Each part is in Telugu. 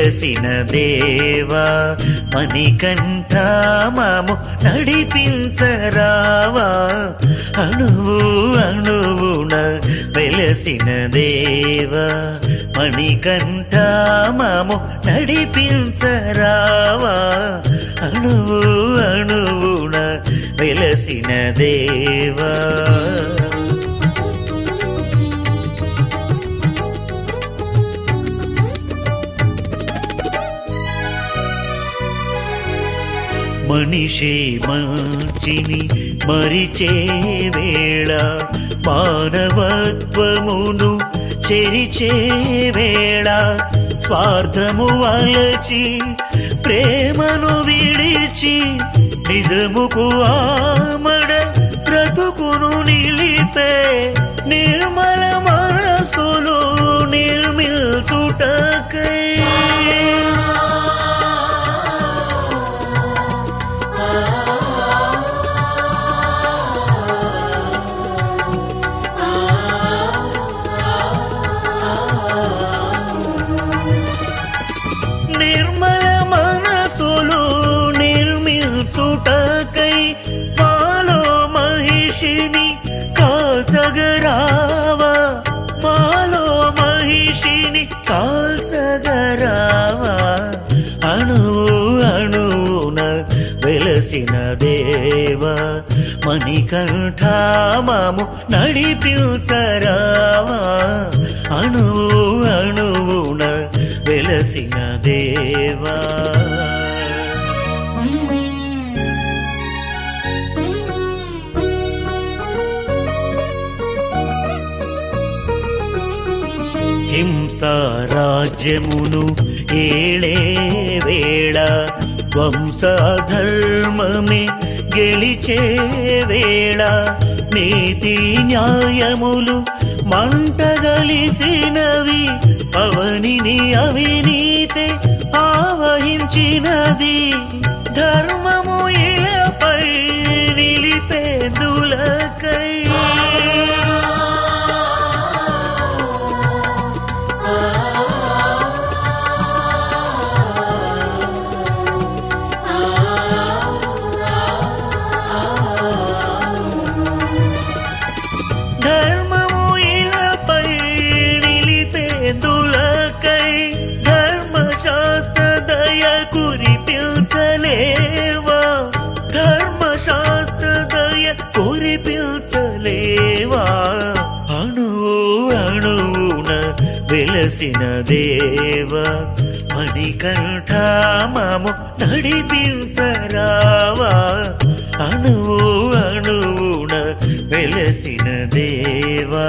వెలసిన దేవా మణికంఠామము నడిపించరావా అణువు అణువున వెలసిన దేవా మణికంఠామము నడిపించరావా అణువు అణువున వెలసిన దేవా మనిషి మంచిని మరిచే వేళ మానవత్వమును చెరిచే వేళ స్వార్థము అలచి ప్రేమను విడిచి నిజముకు ఆమడ బ్రతుకును నిలిపే నిర్మల మనసులు నిర్మిల్చుటకై నిర్మల మనసులు నిర్మిల్చుటకై మాలో మహిషిని కాల్చగరావా మాలో మహిషిని కాల్చగరావా అణువు అణువున వెలసిన దేవా మణికంఠామము నడిపించరావా అణువు అణువున వెలసిన దేవా హింస రాజ్యమును ఏళే వేళ ధ్వంస ధర్మమే గెలిచే వేళ నీతి న్యాయములు మంటగలిసినవి అవనిని అవినీతి ఆవహించినది ధర్మము ఇలపై నిలిపేదులకై ధర్మము ఇలపై నిలిపేందులకై ధర్మశాస్త్ర దయ కురిపించలేవా ధర్మశాస్త్ర దయ కురిపించలేవా అణువు అణువున వెలసిన దేవా మణికంఠామము నడిపించరావా అణువు అణువున వెలసిన దేవా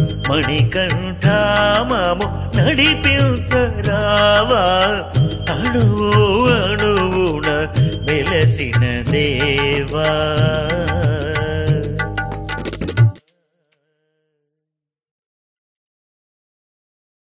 మణికంఠామము నడిపించరావా అణువు అణువున వెలసిన దేవా